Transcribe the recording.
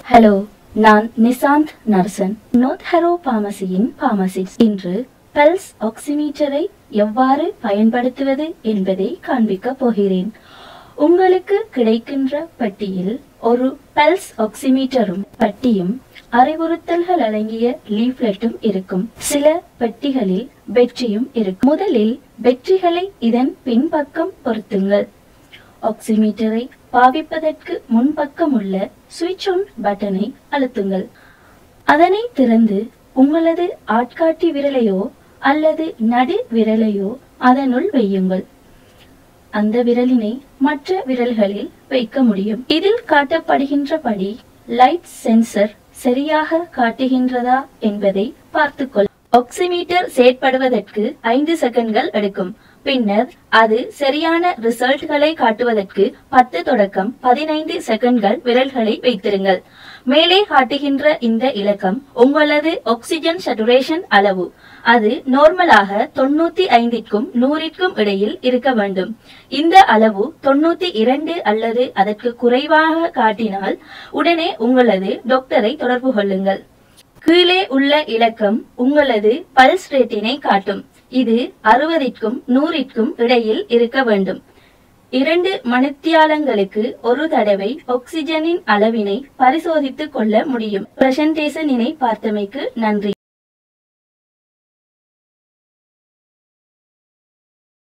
hello நான் நிசாந்த் நர்சன் north hero பார்மசியின் பார்மசிஸ்ட் இன்று பல்ஸ் ஆக்சிமீட்டரை எவ்வாறு பயன்படுத்துவது என்பதை காண்பிக்க போகிறேன் உங்களுக்கு கிடைக்கின்ற பெட்டியில் ஒரு பல்ஸ் ஆக்சிமீட்டரும் பட்டியும் அறிவுறுத்தல்கள் அடங்கிய லீஃப்லெட்டும் இருக்கும் சில பெட்டிகளில் பெட்ரியும் இருக்கும் முதலில் பெட்ரிகளை இதன் பின்பக்கம் பொருத்துங்கள் ஆக்சிமீட்டரை பாவிப்பதற்கு முன்பக்கம் உள்ள சுவிட்ச் ஆன் பட்டனை அழுத்துங்கள் அதனை திறந்து உங்களது ஆட்காட்டி விரலையோ அல்லது நடு விரலையோ அதனுள் வையுங்கள் அந்த விரலினை மற்ற விரல்களில் வைக்க முடியும் இதில் காட்டப்படுகின்றபடி லைட் சென்சர் சரியாக காட்டுகின்றதா என்பதை பார்த்துக்கொள் ஆக்சிமீட்டர் செயற்படுவதற்கு ஐந்து செகண்ட்கள் எடுக்கும் பின்னர் அது சரியான ரிசல்ட்களை காட்டுவதற்கு பத்து தொடக்கம் பதினைந்து செகண்ட்கள் விரல்களை வைத்திருங்கள் மேலே காட்டுகின்ற இந்த இலக்கம் உங்களது ஆக்சிஜன் சச்சுரேஷன் அளவு அது நார்மலாக தொண்ணூத்தி ஐந்திற்கும் நூறிற்கும் இடையில் இருக்க வேண்டும் இந்த அளவு தொண்ணூத்தி இரண்டு அல்லது அதற்கு குறைவாக காட்டினால் உடனே உங்களது டாக்டரை தொடர்பு கொள்ளுங்கள் கீழே உள்ள இலக்கம் உங்களது பல்ஸ் ரேட்டினை காட்டும் இது அறுபதிற்கும் நூறிற்கும் இடையில் இருக்க வேண்டும் இரண்டு மணித்தியாலங்களுக்கு ஒரு தடவை ஆக்சிஜனின் அளவினை பரிசோதித்துக் கொள்ள முடியும் பிரசன்டேஷனினை பார்த்தமைக்கு நன்றி